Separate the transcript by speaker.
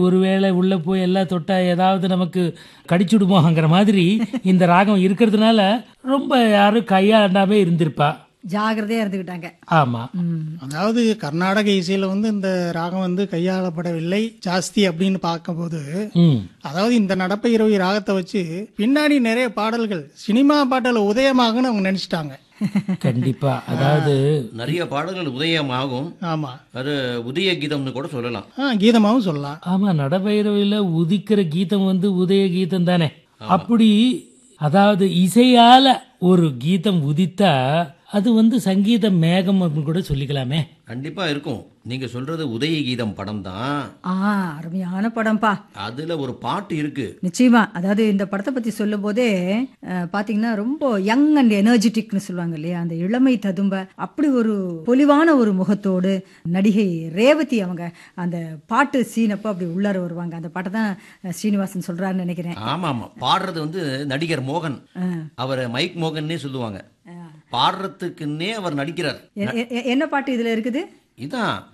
Speaker 1: ஒருவேளை உள்ள போய் எல்லாம் தொட்டா ஏதாவது நமக்கு கடிச்சுடுமோங்கிற மாதிரி இந்த ராகம் இருக்கிறதுனால ரொம்ப யாரும் கையாண்டாமே இருந்திருப்பா
Speaker 2: ஜாகிரதையா இருந்துக்கிட்டாங்க
Speaker 1: ஆமா
Speaker 2: ம்.
Speaker 3: அதாவது கர்நாடக இசையில வந்து இந்த ராகம் வந்து கையாளப்படவில்லை ஜாஸ்தி அப்படின்னு பார்க்கும்போது
Speaker 1: ம்
Speaker 3: அதாவது இந்த நடப்ப இரவி ராகத்தை வச்சு பின்னாடி நிறைய பாடல்கள் சினிமா பாடல் உதயமாகுன்னு அவங்க நினைச்சிட்டாங்க
Speaker 1: கண்டிப்பா அதாவது
Speaker 4: நிறைய பாடல்கள் உதயமாகும்
Speaker 3: ஆமா
Speaker 4: அது உதய கீதம்னு கூட சொல்லலாம்
Speaker 3: ஆ கீதமாவும் சொல்லலாம்
Speaker 1: ஆமா நடபைரவில உதிக்கிற கீதம் வந்து உதய கீதம் தானே அப்படி அதாவது இசையால ஒரு கீதம் உதித்தா அது வந்து சங்கீத மேகம் அப்படின்னு கூட சொல்லிக்கலாமே
Speaker 4: கண்டிப்பா இருக்கும் நீங்க சொல்றது உதய கீதம் படம் தான்
Speaker 2: ஆ அருமையான படம்ப்பா
Speaker 4: அதுல ஒரு பாட்டு இருக்கு
Speaker 2: நிச்சயமா அதாவது இந்த படத்தை பத்தி சொல்லும் போதே அஹ், பாத்தீங்கன்னா ரொம்ப யங் அண்ட் எனர்ஜெட்டிக்னு சொல்லுவாங்க இல்லையா அந்த இளமை ததும்ப அப்படி ஒரு பொலிவான ஒரு முகத்தோடு நடிகை ரேவதி அவங்க அந்த பாட்டு சீனப்போ அப்படி உள்ளார வருவாங்க அந்த பாட்டை தான் அஹ், ஸ்ரீனிவாசன் சொல்றாருன்னு நினைக்கிறேன்
Speaker 4: ஆமா ஆமா பாடுறது வந்து நடிகர் மோகன் அவரை மைக் மோகன்னே சொல்லுவாங்க பாடுறதுக்குன்னே அவர் நடிக்கிறார்
Speaker 2: எ- எ- என்ன பாட்டு இதுல இருக்குது
Speaker 4: இதான்